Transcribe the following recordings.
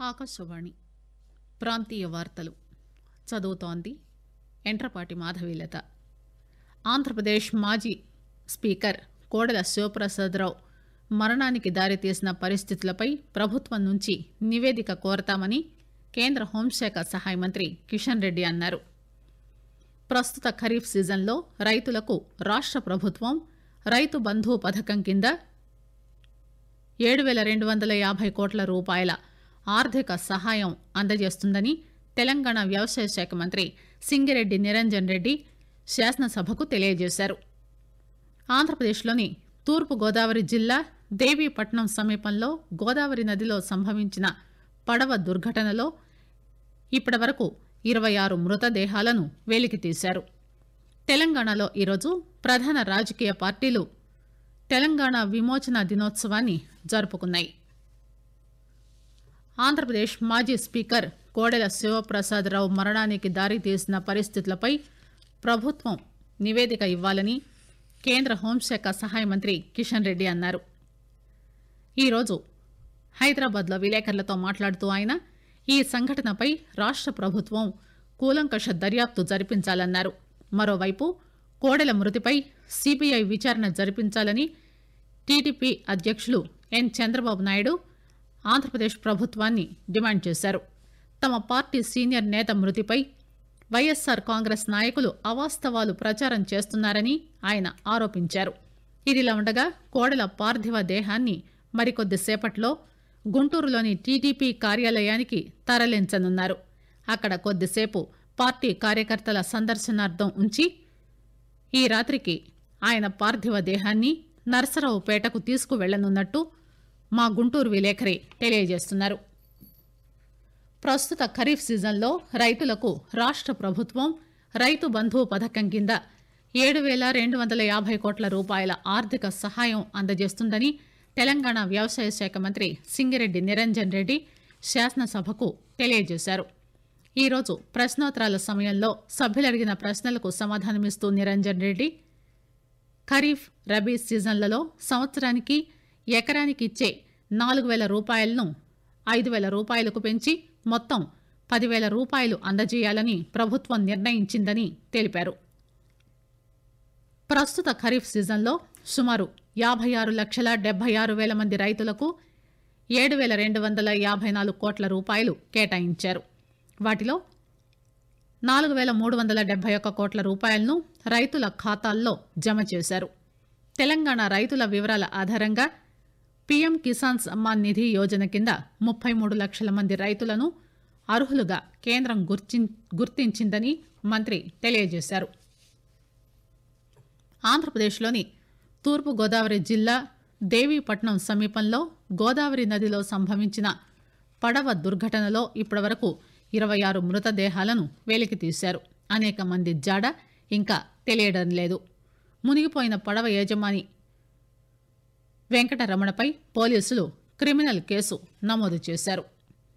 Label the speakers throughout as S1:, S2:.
S1: ఆకాశవాణి ప్రాంతీయ వార్తలు చదువుతోంది ఎంట్రపాటి మాధవీలత ఆంధ్రప్రదేశ్ మాజీ స్పీకర్ కోడెల శివప్రసాదరావు మరణానికి దారితీసిన పరిస్థితులపై ప్రభుత్వం నుంచి నివేదిక కోరతామని కేంద్ర హోంశాఖ సహాయ మంత్రి కిషన్ రెడ్డి అన్నారు ప్రస్తుత ఖరీఫ్ సీజన్లో రైతులకు రాష్ట ప్రభుత్వం రైతు బంధు పథకం కింద ఏడు పేల రెండు వందల యాభై కోట్ల రూపాయల ఆర్థిక సహాయం అందజేస్తుందని తెలంగాణ వ్యవసాయ శాఖ మంత్రి సింగిరెడ్డి నిరంజన్ రెడ్డి శాసనసభకు తెలియజేశారు ఆంధ్రప్రదేశ్లోని తూర్పు గోదావరి జిల్లా దేవీపట్నం సమీపంలో గోదావరి నదిలో సంభవించిన పడవ దుర్ఘటనలో ఇప్పటివరకు ఇరవై ఆరు మృతదేహాలను వెలికితీశారు తెలంగాణలో ఈరోజు ప్రధాన రాజకీయ పార్టీలు తెలంగాణ విమోచన దినోత్సవాన్ని జరుపుకున్నాయి ఆంధ్రప్రదేశ్ మాజీ స్పీకర్ కోడెల శివప్రసాదరావు మరణానికి దారితీసిన పరిస్థితులపై ప్రభుత్వం నివేదిక ఇవ్వాలని కేంద్ర హోంశాఖ సహాయ మంత్రి కిషన్ రెడ్డి అన్నారు ఈరోజు హైదరాబాద్లో విలేకరులతో మాట్లాడుతూ ఆయన ఈ సంఘటనపై రాష్ట ప్రభుత్వం కూలంకష దర్యాప్తు జరిపించాలన్నారు మరోవైపు కోడెల మృతిపై సిబిఐ విచారణ జరిపించాలని టీడీపీ అధ్యక్షులు ఎన్ చంద్రబాబు నాయుడు ఆంధ్రప్రదేశ్ ప్రభుత్వాన్ని డిమాండ్ చేశారు తమ పార్టీ సీనియర్ నేత మృతిపై వైఎస్సార్ కాంగ్రెస్ నాయకులు అవాస్తవాలు ప్రచారం చేస్తున్నారని ఆయన ఆరోపించారు ఇదిలా ఉండగా కోడెల పార్థివ దేహాన్ని మరికొద్దిసేపట్లో గుంటూరులోని టీడీపీ కార్యాలయానికి తరలించనున్నారు అక్కడ కొద్దిసేపు పార్టీ కార్యకర్తల సందర్శనార్థం ఉంచి ఈ రాత్రికి ఆయన పార్థివ దేహాన్ని నర్సరావుపేటకు తీసుకువెళ్లనున్నట్టు మా గుంటూరు విలేకరి తెలియజేస్తున్నారు ప్రస్తుత ఖరీఫ్ సీజన్లో రైతులకు రాష్ట ప్రభుత్వం రైతు బంధు పథకం కింద ఏడు పేల రెండు వందల యాభై కోట్ల రూపాయల ఆర్థిక సహాయం అందజేస్తుందని తెలంగాణ వ్యవసాయ శాఖ మంత్రి సింగిరెడ్డి నిరంజన్ రెడ్డి శాసనసభకు తెలియజేశారు ఈరోజు ప్రశ్నోత్తరాల సమయంలో సభ్యులు అడిగిన ప్రశ్నలకు సమాధానమిస్తూ నిరంజన్ రెడ్డి ఖరీఫ్ రబీ సీజన్లలో సంవత్సరానికి ఎకరానికి ఇచ్చే నాలుగు వేల రూపాయలను ఐదు వేల రూపాయలకు పెంచి మొత్తం పదివేల రూపాయలు అందజేయాలని ప్రభుత్వం నిర్ణయించిందని తెలిపారు ప్రస్తుత ఖరీఫ్ సీజన్లో సుమారు యాభై ఆరు లక్షల డెబ్బై ఆరు వేల మంది రైతులకు ఏడు వేల రెండు వందల యాభై నాలుగు కోట్ల రూపాయలు కేటాయించారు వాటిలో నాలుగు వేల మూడు వందల డెబ్బై ఒక్క కోట్ల రూపాయలను రైతుల ఖాతాల్లో జమ చేశారు తెలంగాణ రైతుల వివరాల ఆధారంగా పీఎం కిసాన్ సమ్మాన్ నిధి యోజన కింద ముప్పై మూడు లక్షల మంది రైతులను అర్హులుగా కేంద్రం గుర్తిం గుర్తించిందని మంత్రి తెలియజేశారు ఆంధ్రప్రదేశ్లోని తూర్పు గోదావరి జిల్లా దేవీపట్నం సమీపంలో గోదావరి నదిలో సంభవించిన పడవ దుర్ఘటనలో ఇప్పటివరకు ఇరవై ఆరు మృతదేహాలను వెలికితీశారు అనేక మంది జాడ ఇంకా తెలియడం లేదు మునిగిపోయిన పడవ యజమాని వెంకటరమణపై పోలీసులు క్రిమినల్ కేసు నమోదు చేశారు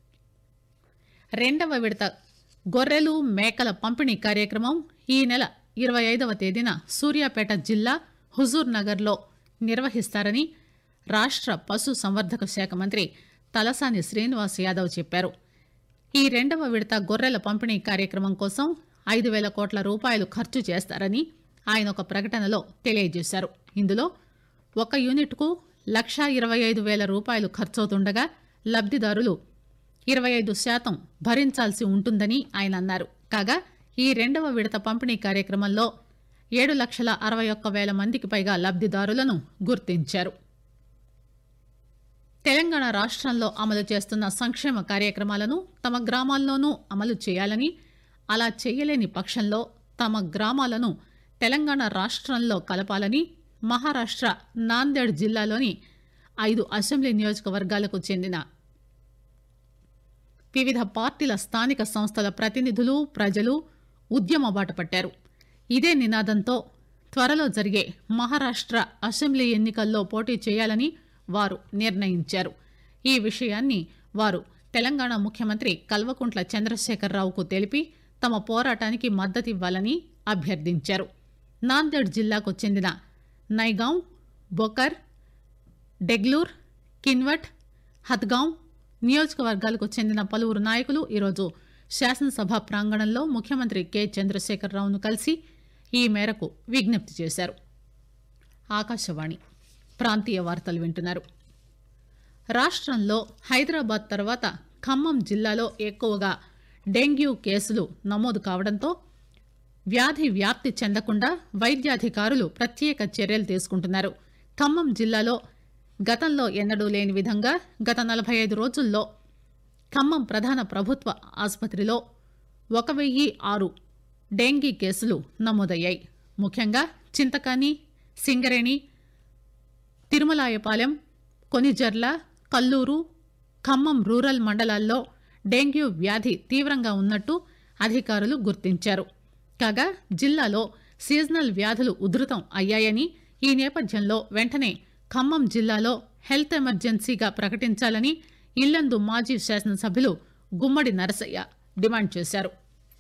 S1: రెండవ విడత గొర్రెలు మేకల పంపిణీ కార్యక్రమం ఈ నెల ఇరవై ఐదవ తేదీన సూర్యాపేట జిల్లా హుజూర్ నగర్లో నిర్వహిస్తారని రాష్ట్ర పశు సంవర్ధక శాఖ మంత్రి తలసాని శ్రీనివాస్ యాదవ్ చెప్పారు ఈ రెండవ విడత గొర్రెల పంపిణీ కార్యక్రమం కోసం ఐదు వేల కోట్ల రూపాయలు ఖర్చు చేస్తారని ఆయన ఒక ప్రకటనలో తెలియజేశారు ఇందులో ఒక యూనిట్కు లక్షా ఇరవై ఐదు వేల రూపాయలు ఖర్చవుతుండగా లబ్దిదారులు ఇరవై ఐదు శాతం భరించాల్సి ఉంటుందని ఆయన అన్నారు కాగా ఈ రెండవ విడత పంపిణీ కార్యక్రమంలో ఏడు లక్షల అరవై ఒక్క వేల మందికి పైగా లబ్దిదారులను గుర్తించారు తెలంగాణ రాష్ట్రంలో అమలు చేస్తున్న సంక్షేమ కార్యక్రమాలను తమ గ్రామాల్లోనూ అమలు చేయాలని అలా చేయలేని పక్షంలో తమ గ్రామాలను తెలంగాణ రాష్ట్రంలో కలపాలని మహారాష్ట్ర నాందేడ్ జిల్లాలోని ఐదు అసెంబ్లీ నియోజకవర్గాలకు చెందిన వివిధ పార్టీల స్థానిక సంస్థల ప్రతినిధులు ప్రజలు ఉద్యమ బాట పట్టారు ఇదే నినాదంతో త్వరలో జరిగే మహారాష్ట్ర అసెంబ్లీ ఎన్నికల్లో పోటీ చేయాలని వారు నిర్ణయించారు ఈ విషయాన్ని వారు తెలంగాణ ముఖ్యమంత్రి కల్వకుంట్ల చంద్రశేఖరరావుకు తెలిపి తమ పోరాటానికి మద్దతివ్వాలని అభ్యర్థించారు నాందేడ్ జిల్లాకు చెందిన నైగాం బొకర్ డెగ్లూర్ కిన్వట్ హత్గాం నియోజకవర్గాలకు చెందిన పలువురు నాయకులు ఈరోజు శాసనసభ ప్రాంగణంలో ముఖ్యమంత్రి కె చంద్రశేఖరరావును కలిసి ఈ మేరకు విజ్ఞప్తి చేశారు ఆకాశవాణి ప్రాంతీయ వార్తలు వింటున్నారు రాష్ట్రంలో హైదరాబాద్ తర్వాత ఖమ్మం జిల్లాలో ఎక్కువగా డెంగ్యూ కేసులు నమోదు కావడంతో వ్యాధి వ్యాప్తి చెందకుండా వైద్యాధికారులు ప్రత్యేక చర్యలు తీసుకుంటున్నారు ఖమ్మం జిల్లాలో గతంలో ఎన్నడూ లేని విధంగా గత నలభై ఐదు రోజుల్లో ఖమ్మం ప్రధాన ప్రభుత్వ ఆసుపత్రిలో ఒక వెయ్యి ఆరు డెంగీ కేసులు నమోదయ్యాయి ముఖ్యంగా చింతకాని సింగరేణి తిరుమలాయపాలెం కొనిజర్ల కల్లూరు ఖమ్మం రూరల్ మండలాల్లో డెంగ్యూ వ్యాధి తీవ్రంగా ఉన్నట్టు అధికారులు గుర్తించారు కాగా జిల్లాలో సీజనల్ వ్యాధులు ఉధృతం అయ్యాయని ఈ నేపథ్యంలో వెంటనే ఖమ్మం జిల్లాలో హెల్త్ ఎమర్జెన్సీగా ప్రకటించాలని ఇల్లందు మాజీ శాసనసభ్యులు గుమ్మడి నరసయ్య డిమాండ్ చేశారు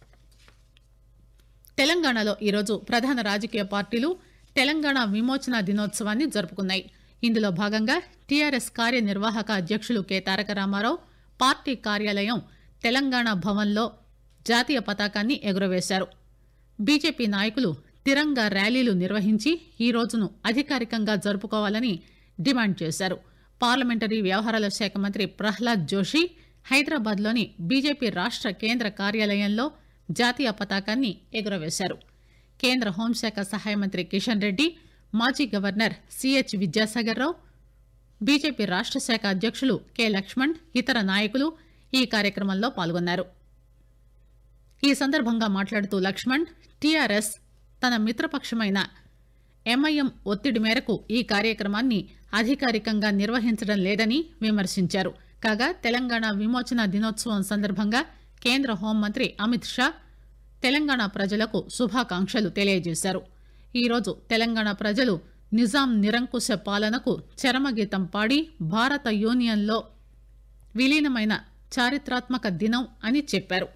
S1: తెలంగాణలో ఈరోజు ప్రధాన రాజకీయ పార్టీలు తెలంగాణ విమోచన దినోత్సవాన్ని జరుపుకున్నాయి ఇందులో భాగంగా టీఆర్ఎస్ కార్యనిర్వాహక అధ్యక్షులు కె తారక రామారావు పార్టీ కార్యాలయం తెలంగాణ భవన్లో జాతీయ పతాకాన్ని ఎగురవేశారు బీజేపీ నాయకులు తిరంగా ర్యాలీలు నిర్వహించి ఈ రోజును అధికారికంగా జరుపుకోవాలని డిమాండ్ చేశారు పార్లమెంటరీ వ్యవహారాల శాఖ మంత్రి ప్రహ్లాద్ జోషి హైదరాబాద్లోని బీజేపీ రాష్ట్ర కేంద్ర కార్యాలయంలో జాతీయ పతాకాన్ని ఎగురవేశారు కేంద్ర హోంశాఖ సహాయ మంత్రి కిషన్ రెడ్డి మాజీ governor CH Vidyasagar Rao BJP రాష్ట్ర శాఖ అధ్యక్షులు కె లక్ష్మణ్ ఇతర నాయకులు ఈ కార్యక్రమంలో పాల్గొన్నారు ఈ సందర్భంగా మాట్లాడుతూ లక్ష్మణ్ టీఆర్ఎస్ తన మిత్రపక్షమైన ఎంఐఎం ఒత్తిడి మేరకు ఈ కార్యక్రమాన్ని అధికారికంగా నిర్వహించడం లేదని విమర్శించారు కాగా తెలంగాణ విమోచన దినోత్సవం సందర్భంగా కేంద్ర హోంమంత్రి అమిత్ షా తెలంగాణ ప్రజలకు శుభాకాంక్షలు తెలియజేశారు ఈరోజు తెలంగాణ ప్రజలు నిజాం నిరంకుశ పాలనకు చరమగీతం పాడి భారత యూనియన్లో విలీనమైన చారిత్రాత్మక దినం అని చెప్పారు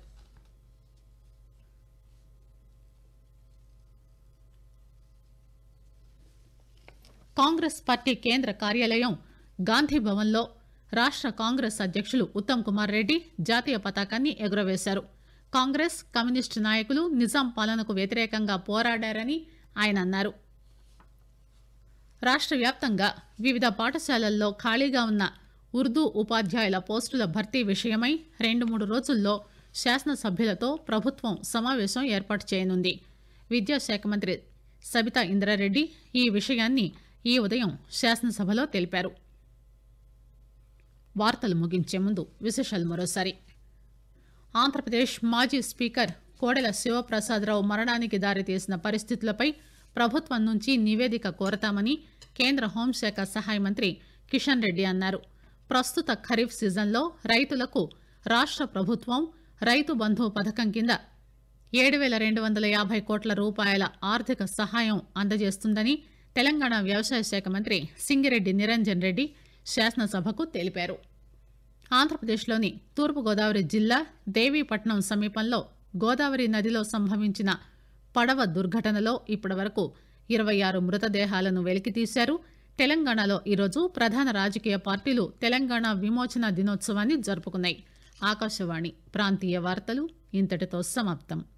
S1: కాంగ్రెస్ పార్టీ కేంద్ర కార్యాలయం గాంధీ భవన్లో రాష్ట్ర కాంగ్రెస్ అధ్యక్షులు ఉత్తమ్ కుమార్ రెడ్డి జాతీయ పతాకాన్ని ఎగురవేశారు కాంగ్రెస్ కమ్యూనిస్టు నాయకులు నిజాం పాలనకు వ్యతిరేకంగా పోరాడారని ఆయన అన్నారు రాష్ట్ర వ్యాప్తంగా వివిధ పాఠశాలల్లో ఖాళీగా ఉన్న ఉర్దూ ఉపాధ్యాయుల పోస్టుల భర్తీ విషయమై రెండు మూడు రోజుల్లో శాసనసభ్యులతో ప్రభుత్వం సమావేశం ఏర్పాటు చేయనుంది విద్యాశాఖ మంత్రి సబితా ఇంద్రారెడ్డి ఈ విషయాన్ని ఈ ఉదయం శాసనసభలో తెలిపారు వార్తలు ముగించే ముందు విశేషాలు మరోసారి ఆంధ్రప్రదేశ్ మాజీ స్పీకర్ కోడెల శివప్రసాదరావు మరణానికి దారితీసిన పరిస్థితులపై ప్రభుత్వం నుంచి నివేదిక కోరతామని కేంద్ర హోంశాఖ సహాయ మంత్రి కిషన్ రెడ్డి అన్నారు ప్రస్తుత ఖరీఫ్ సీజన్లో రైతులకు రాష్ట్ర ప్రభుత్వం రైతు బంధు పథకం కింద ఏడు వేల రెండు వందల యాభై కోట్ల రూపాయల ఆర్థిక సహాయం అందజేస్తుందని తెలంగాణ వ్యవసాయ శాఖ మంత్రి సింగిరెడ్డి నిరంజన్ రెడ్డి శాసనసభకు తెలిపారు ఆంధ్రప్రదేశ్లోని తూర్పుగోదావరి జిల్లా దేవీపట్నం సమీపంలో గోదావరి నదిలో సంభవించిన పడవ దుర్ఘటనలో ఇప్పటివరకు ఇరవై ఆరు మృతదేహాలను వెలికితీశారు తెలంగాణలో ఈరోజు ప్రధాన రాజకీయ పార్టీలు తెలంగాణ విమోచన దినోత్సవాన్ని జరుపుకున్నాయి ఆకాశవాణి ప్రాంతీయ వార్తలు ఇంతటితో సమాప్తం